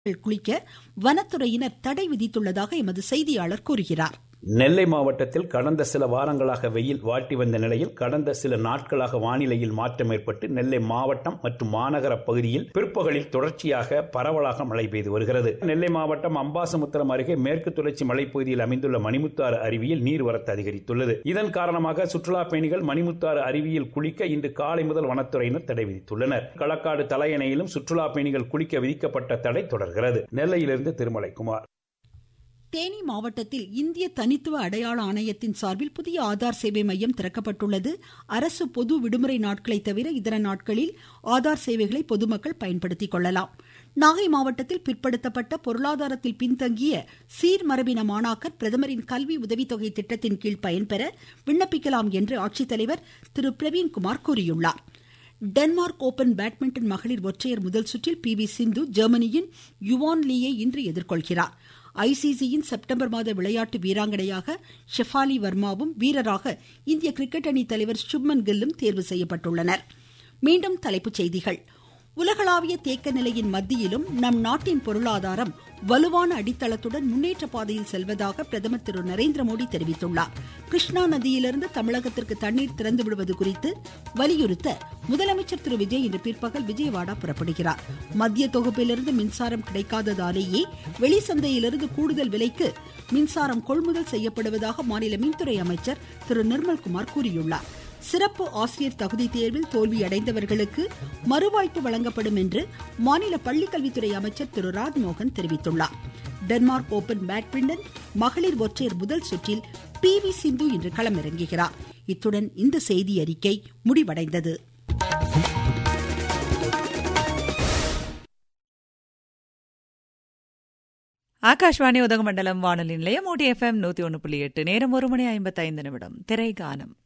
குளிக்க வனத்துறையினர் தடை விதித்துள்ளதாக எமது செய்தியாளர் கூறுகிறார் நெல்லை மாவட்டத்தில் கடந்த சில வாரங்களாக வெயில் வாட்டி வந்த நிலையில் கடந்த சில நாட்களாக வானிலையில் மாற்றம் ஏற்பட்டு நெல்லை மாவட்டம் மற்றும் மாநகர பகுதியில் பிற்பகலில் தொடர்ச்சியாக பரவலாக மழை பெய்து வருகிறது நெல்லை மாவட்டம் அம்பாசமுத்திரம் அருகே மேற்கு தொடர்ச்சி மலைப்பகுதியில் அமைந்துள்ள மணிமுத்தாறு அருவியில் நீர்வரத்து அதிகரித்துள்ளது இதன் காரணமாக சுற்றுலா பயணிகள் மணிமுத்தாறு அருவியில் குளிக்க இன்று காலை முதல் வனத்துறையினர் தடை விதித்துள்ளனர் களக்காடு தலையணையிலும் சுற்றுலா பயணிகள் குளிக்க விதிக்கப்பட்ட தடை தொடர்கிறது நெல்லையிலிருந்து திருமலைக்குமார் தேனி மாவட்டத்தில் இந்திய தனித்துவ அடையாள ஆணையத்தின் சார்பில் புதிய ஆதார் சேவை மையம் திறக்கப்பட்டுள்ளது அரசு பொது விடுமுறை நாட்களை தவிர இதர நாட்களில் ஆதார் சேவைகளை பொதுமக்கள் பயன்படுத்திக் கொள்ளலாம் நாகை மாவட்டத்தில் பிற்படுத்தப்பட்ட பொருளாதாரத்தில் பின்தங்கிய சீர்மரபின மாணாக்கர் பிரதமரின் கல்வி உதவித்தொகை திட்டத்தின் கீழ் பயன்பெற விண்ணப்பிக்கலாம் என்று ஆட்சித்தலைவர் திரு பிரவீன்குமார் கூறியுள்ளார் டென்மார்க் ஓபன் பேட்மிண்டன் மகளிர் ஒற்றையர் முதல் சுற்றில் பி வி சிந்து ஜெர்மனியின் யுவான் லீயை இன்று எதிர்கொள்கிறார் ஐசிசியின் செப்டம்பர் மாத விளையாட்டு வீராங்கனையாக ஷெஃபாலி வர்மாவும் வீரராக இந்திய கிரிக்கெட் அணி தலைவர் சுப்மன் கில்லும் தேர்வு செய்யப்பட்டுள்ளனர் மீண்டும் தலைப்புச் செய்திகள் உலகளாவிய தேக்க நிலையின் மத்தியிலும் நம் நாட்டின் பொருளாதாரம் வலுவான அடித்தளத்துடன் முன்னேற்ற பாதையில் செல்வதாக பிரதமர் திரு நரேந்திர மோடி தெரிவித்துள்ளார் கிருஷ்ணா நதியிலிருந்து தமிழகத்திற்கு தண்ணீர் திறந்து விடுவது குறித்து வலியுறுத்த முதலமைச்சர் திரு விஜய் இன்று பிற்பகல் விஜயவாடா புறப்படுகிறார் மத்திய தொகுப்பிலிருந்து மின்சாரம் கிடைக்காததாலேயே வெளிச்சந்தையிலிருந்து கூடுதல் விலைக்கு மின்சாரம் கொள்முதல் செய்யப்படுவதாக மாநில மின்துறை அமைச்சர் திரு நிர்மல்குமார் கூறியுள்ளார் சிறப்பு ஆசிரியர் தகுதி தேர்வில் தோல்வியடைந்தவர்களுக்கு மறுவாய்ப்பு வழங்கப்படும் என்று மாநில பள்ளிக்கல்வித்துறை அமைச்சர் திரு ராஜ்மோகன் தெரிவித்துள்ளார் டென்மார்க் ஓபன் பேட்மிண்டன் மகளிர் ஒற்றையர் முதல் சுற்றில் பி வி சிந்து இன்று களமிறங்குகிறார் இத்துடன் இந்த செய்தி அறிக்கை முடிவடைந்தது ஆகாஷ்வாணி உதகமண்டலம் வானொலி நிலையம் ஊட்டி எஃப்எம் நூத்தி ஒன்று புள்ளி எட்டு நேரம் ஒரு மணி ஐம்பத்தைந்து நிமிடம் திரை கானம்